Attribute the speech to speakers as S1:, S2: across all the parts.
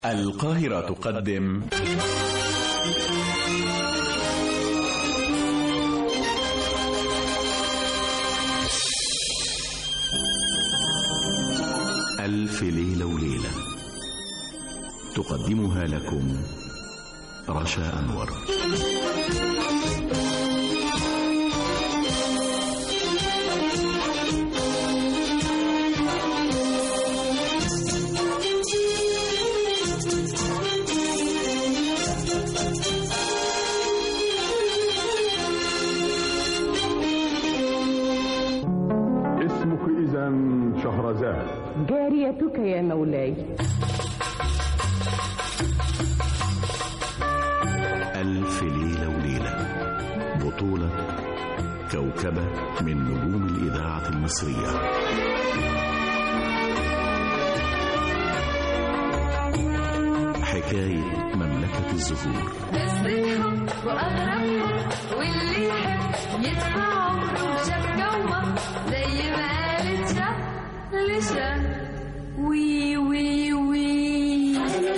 S1: القاهرة تقدم ألف ليلة وليلة تقدمها لكم رشا أنور
S2: اسمك إذا شهرزاد
S3: جاريتك يا مولاي
S1: ألف ليلة وليلة بطولة كوكبة من نجوم الإذاعة المصرية حكاية مملكة الزهور
S4: قصتهم وأغربهم واللي يحب يدفع عمره وشاف جوه زي ما قالت شاف لشاف وي وي وي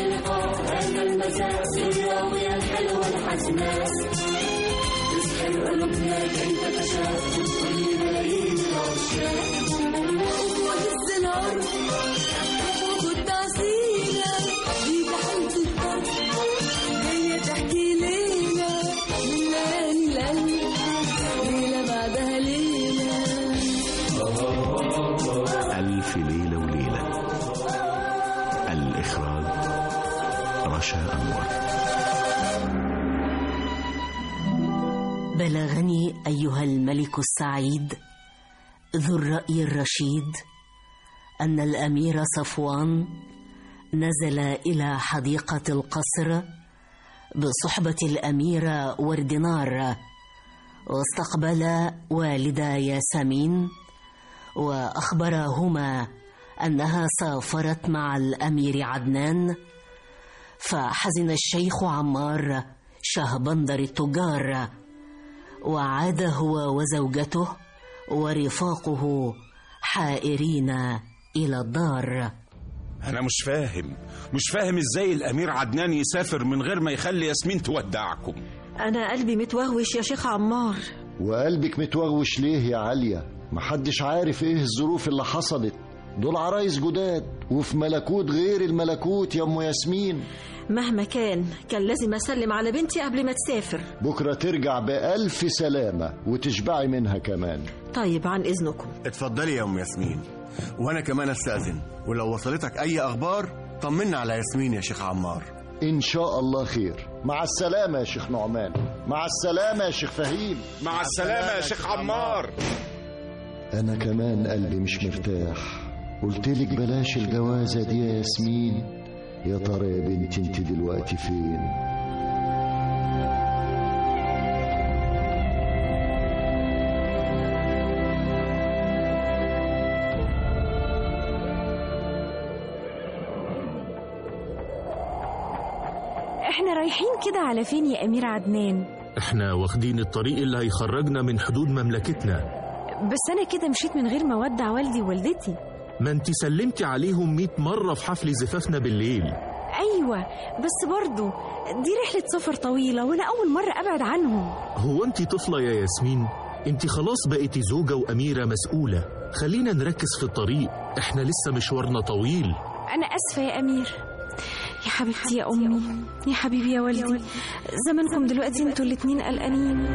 S4: وهز الأرض وخد عسيلة دي بحالة الطرد جاية تحكي ليلة من ليالي القلب ليلة بعدها ليلة
S1: ألف ليلة وليلة الإخراج رشا أنور
S5: بلغني ايها الملك السعيد ذو الراي الرشيد ان الامير صفوان نزل الى حديقه القصر بصحبه الاميره وردنار واستقبل والدا ياسمين واخبراهما انها سافرت مع الامير عدنان فحزن الشيخ عمار شهبندر التجار وعاد هو وزوجته ورفاقه حائرين الى الدار
S6: أنا مش فاهم مش فاهم إزاي الأمير عدنان يسافر من غير ما يخلي ياسمين تودعكم
S7: أنا قلبي متوهوش يا شيخ عمار
S8: وقلبك متوغوش ليه يا عالية محدش عارف ايه الظروف اللي حصلت دول عرايس جداد وفي ملكوت غير الملكوت يا ام ياسمين
S7: مهما كان كان لازم أسلم على بنتي قبل ما تسافر
S8: بكرة ترجع بألف سلامة وتشبعي منها كمان
S7: طيب عن إذنكم
S9: اتفضلي يا ام ياسمين وانا كمان استاذن ولو وصلتك اي اخبار طمنا على ياسمين يا شيخ عمار
S8: إن شاء الله خير مع السلامة يا شيخ نعمان مع السلامة يا شيخ فهيم
S6: مع السلامة يا شيخ عمار
S8: أنا كمان قلبي مش مرتاح قلتلك بلاش الجوازة دي يا ياسمين يا ترى يا بنتي انت دلوقتي فين
S10: احنا رايحين كده على فين يا امير عدنان
S11: احنا واخدين الطريق اللي هيخرجنا من حدود مملكتنا
S10: بس انا كده مشيت من غير ما اودع والدي ووالدتي
S11: ما انت سلمتي عليهم مئة مرة في حفل زفافنا بالليل
S10: ايوه بس برضو دي رحله سفر طويله وانا اول مره ابعد عنهم
S11: هو انت طفلة يا ياسمين انت خلاص بقيتي زوجة وأميرة مسؤولة خلينا نركز في الطريق احنا لسه مشوارنا طويل
S10: انا اسفه يا امير يا حبيبتي يا امي يا حبيبي يا والدي زمانكم دلوقتي انتوا الاتنين قلقانين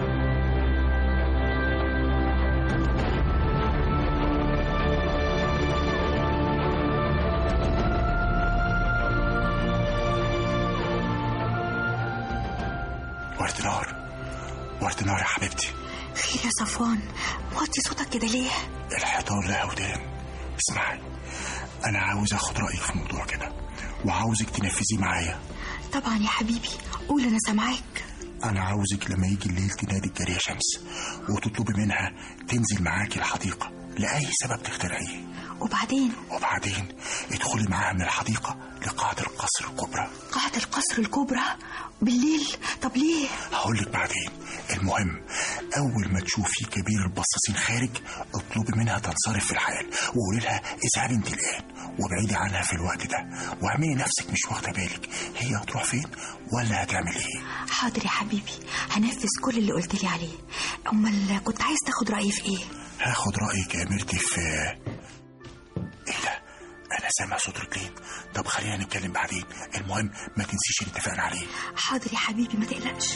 S9: ورد نار ورد نار يا حبيبتي
S7: خير يا صفوان وطي صوتك كده ليه
S9: الحيطان لها ودان اسمعي انا عاوز اخد رايك في موضوع كده وعاوزك تنفذيه معايا
S7: طبعا يا حبيبي قول أنا سامعاك
S9: انا عاوزك لما يجي الليل تنادي الجاريه شمس وتطلبي منها تنزل معاكي الحديقه لاي سبب تخترعيه
S7: وبعدين
S9: وبعدين ادخلي معاها من الحديقه لقاعه القصر الكبرى
S7: قاعة القصر الكبرى بالليل طب ليه
S9: هقولك بعدين المهم اول ما تشوفي كبير البصاصين خارج اطلبي منها تنصرف في الحال وقولي لها اذهبي انت الان وابعدي عنها في الوقت ده واعملي نفسك مش واخده بالك هي هتروح فين ولا هتعمل ايه
S12: حاضر يا حبيبي هنفذ كل اللي قلت لي عليه امال كنت عايز تاخد رايي في ايه
S9: هاخد رايك يا اميرتي في ايه ده انا سامع صوت رجلين طب خلينا نتكلم بعدين المهم ما تنسيش اللي اتفقنا عليه
S12: حاضر يا حبيبي ما تقلقش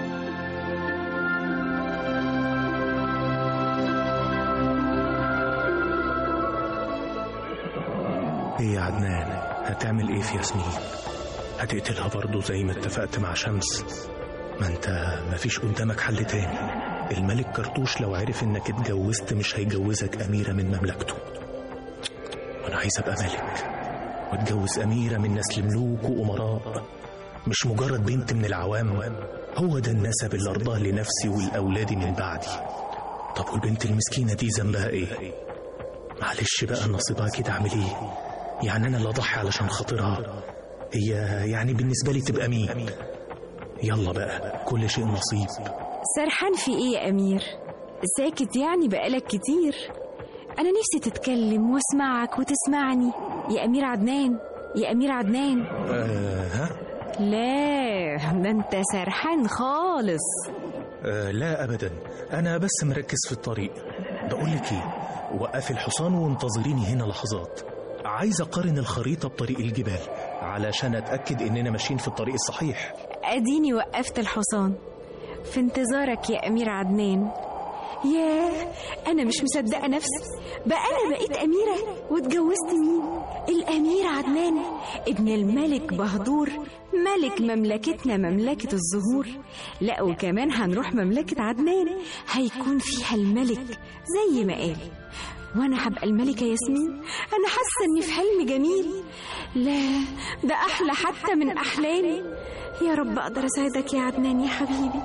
S13: ايه يا عدنان هتعمل ايه في ياسمين هتقتلها برضه زي ما اتفقت مع شمس ما انت مفيش قدامك حل تاني الملك كرتوش لو عرف انك اتجوزت مش هيجوزك اميرة من مملكته وانا عايز ابقى ملك واتجوز اميرة من نسل ملوك وامراء مش مجرد بنت من العوام هو ده النسب اللي ارضاه لنفسي ولاولادي من بعدي طب والبنت المسكينة دي ذنبها ايه معلش بقى نصيبها كده اعمل ايه يعني انا اللي اضحي علشان خاطرها هي يعني بالنسبه لي تبقى مين يلا بقى كل شيء نصيب
S10: سرحان في ايه يا امير ساكت يعني بقالك كتير انا نفسي تتكلم واسمعك وتسمعني يا امير عدنان يا امير عدنان
S13: آه ها
S10: لا ده انت سرحان خالص
S13: آه لا ابدا انا بس مركز في الطريق بقول لك ايه وقفي الحصان وانتظريني هنا لحظات عايز اقارن الخريطه بطريق الجبال علشان اتاكد اننا ماشيين في الطريق الصحيح
S10: اديني وقفت الحصان في انتظارك يا امير عدنان ياه انا مش مصدقه نفسي بقى انا بقيت اميره واتجوزت مين الامير عدنان ابن الملك بهدور ملك مملكتنا مملكه الزهور لا وكمان هنروح مملكه عدنان هيكون فيها الملك زي ما قال وانا هبقى الملكه ياسمين انا حاسه اني في حلم جميل لا ده احلى حتى من احلامي يا رب اقدر اساعدك يا عدنان يا حبيبي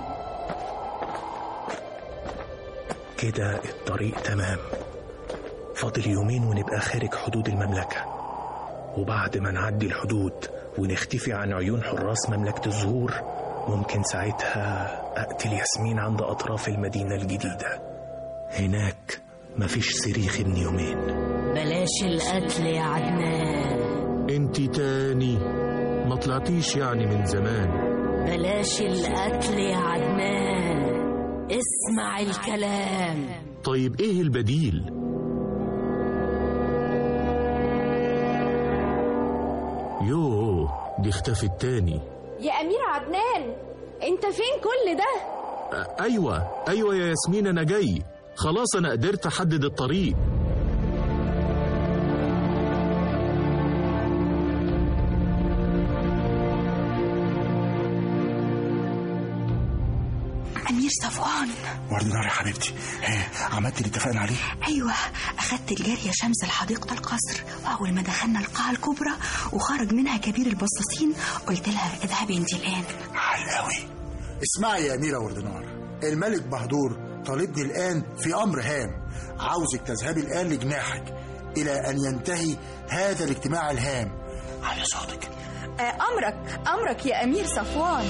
S13: كده الطريق تمام فاضل يومين ونبقى خارج حدود المملكة وبعد ما نعدي الحدود ونختفي عن عيون حراس مملكة الزهور ممكن ساعتها أقتل ياسمين عند أطراف المدينة الجديدة هناك مفيش صريخ ابن يومين
S5: بلاش القتل يا عدنان
S11: انت تاني ما طلعتيش يعني من زمان
S5: بلاش القتل يا عدنان اسمع الكلام
S11: طيب ايه البديل يوه دي اختفت تاني
S10: يا امير عدنان انت فين كل ده
S11: أ- ايوه ايوه يا ياسمين انا جاي خلاص انا قدرت احدد الطريق
S12: امير صفوان
S9: ورد نار يا حبيبتي ها عملت اللي اتفقنا عليه
S12: ايوه اخدت الجاريه شمس لحديقه القصر واول ما دخلنا القاعه الكبرى وخرج منها كبير البصاصين قلت لها اذهبي انت الان
S9: حل قوي
S14: اسمعي يا أميرة وردنار الملك بهدور طالبني الآن في أمر هام عاوزك تذهبي الآن لجناحك إلى أن ينتهي هذا الاجتماع الهام
S9: على صوتك
S15: أمرك أمرك يا أمير صفوان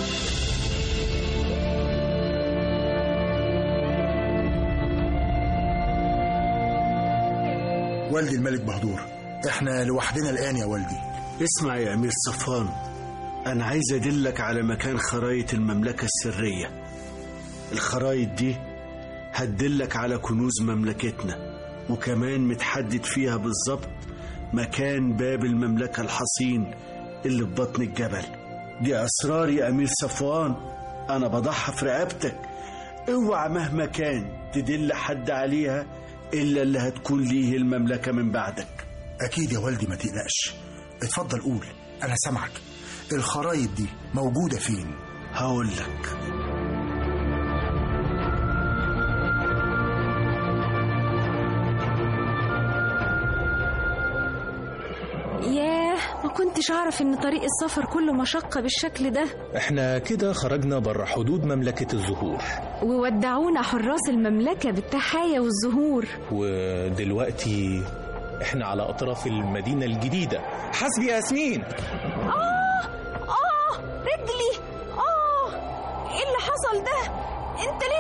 S14: والدي الملك بهدور احنا لوحدنا الآن يا والدي
S16: اسمع يا أمير صفوان أنا عايز أدلك على مكان خرايط المملكة السرية الخرايط دي هتدلك على كنوز مملكتنا وكمان متحدد فيها بالظبط مكان باب المملكة الحصين اللي في بطن الجبل دي أسرار يا أمير صفوان أنا بضحى في رقبتك اوعى مهما كان تدل حد عليها إلا اللي هتكون ليه المملكة من بعدك
S14: أكيد يا والدي ما تقلقش اتفضل قول أنا سامعك الخرايط دي موجودة فين؟
S16: هقول لك
S10: ياه ما كنتش اعرف ان طريق السفر كله مشقة بالشكل ده
S13: احنا كده خرجنا بره حدود مملكة الزهور
S10: وودعونا حراس المملكة بالتحايا والزهور
S13: ودلوقتي احنا على اطراف المدينة الجديدة حسبي يا ياسمين
S10: اه اه رجلي اه ايه اللي حصل ده انت ليه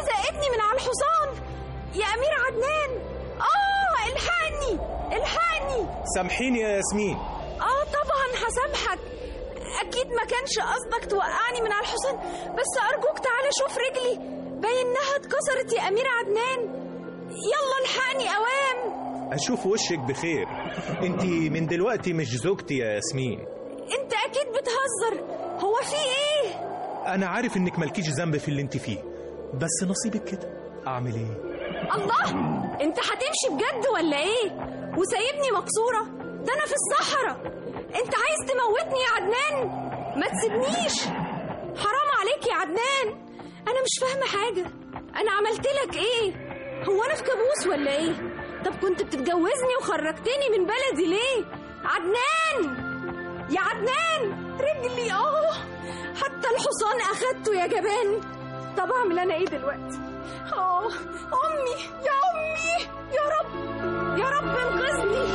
S13: سامحيني يا ياسمين
S10: اه طبعا هسامحك اكيد ما كانش قصدك توقعني من على الحصان بس ارجوك تعالى شوف رجلي باين انها اتكسرت يا امير عدنان يلا الحقني اوام
S13: اشوف وشك بخير انت من دلوقتي مش زوجتي يا ياسمين
S10: انت اكيد بتهزر هو في ايه
S13: انا عارف انك مالكيش ذنب في اللي انت فيه بس نصيبك كده اعمل ايه
S10: الله انت هتمشي بجد ولا ايه وسايبني مكسوره ده انا في الصحراء انت عايز تموتني يا عدنان ما تسيبنيش حرام عليك يا عدنان انا مش فاهمه حاجه انا عملت لك ايه هو انا في كابوس ولا ايه طب كنت بتتجوزني وخرجتني من بلدي ليه عدنان يا عدنان رجلي اه حتى الحصان اخدته يا جبان طب اعمل انا ايه دلوقتي اه امي يا امي يا رب يا رب انقذني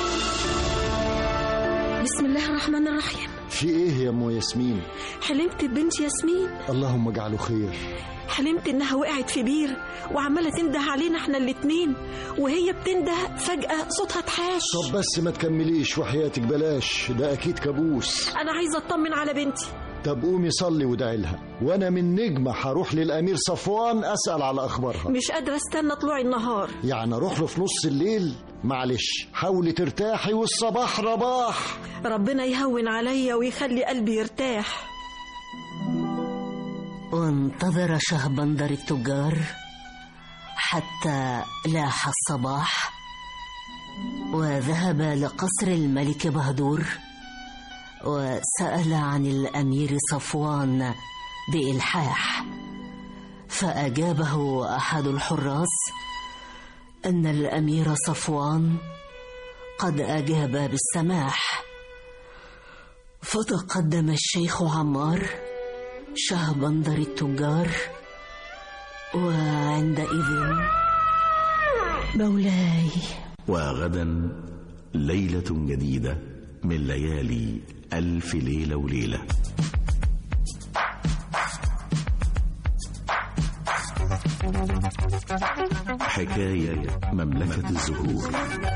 S7: بسم الله الرحمن الرحيم
S8: في ايه يا ام ياسمين
S7: حلمت ببنت ياسمين
S8: اللهم اجعله خير
S7: حلمت انها وقعت في بير وعماله تنده علينا احنا الاتنين وهي بتنده فجاه صوتها اتحاش
S8: طب بس ما تكمليش وحياتك بلاش ده اكيد كابوس
S7: انا عايزه اطمن على بنتي
S8: طب قومي صلي وادعي لها وانا من نجمه هروح للامير صفوان اسال على اخبارها
S7: مش قادره استنى طلوع النهار
S8: يعني اروح له في نص الليل معلش حاولي ترتاحي والصباح رباح
S7: ربنا يهون عليا ويخلي قلبي يرتاح
S5: وانتظر شهبندر التجار حتى لاح الصباح وذهب لقصر الملك بهدور وسأل عن الأمير صفوان بإلحاح فأجابه أحد الحراس أن الأمير صفوان قد أجاب بالسماح فتقدم الشيخ عمار شهبندر التجار وعندئذ مولاي
S1: وغدا ليلة جديدة من ليالي ألف ليلة وليلة حكاية مملكة الزهور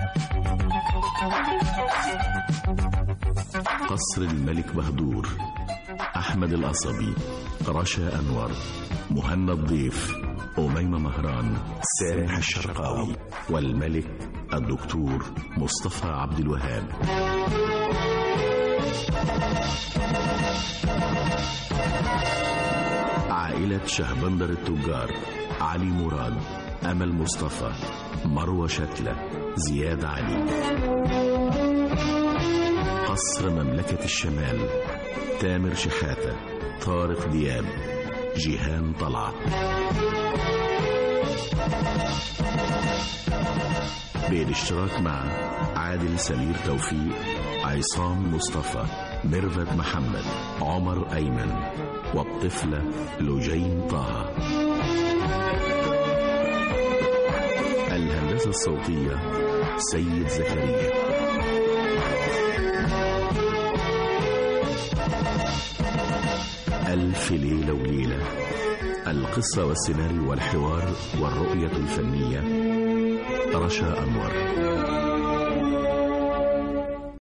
S1: قصر الملك بهدور أحمد القصبي رشا أنور مهنا الضيف أميمة مهران سامح الشرقاوي والملك الدكتور مصطفى عبد الوهاب عائلة شهبندر التجار علي مراد أمل مصطفى مروة شتلة زياد علي قصر مملكة الشمال تامر شحاتة طارق دياب جيهان طلعت بالاشتراك مع عادل سمير توفيق عصام مصطفى ميرفت محمد عمر أيمن والطفلة لجين طه الهندسة الصوتية سيد زكريا ألف ليلة وليلة القصة والسيناريو والحوار والرؤية الفنية رشا أنور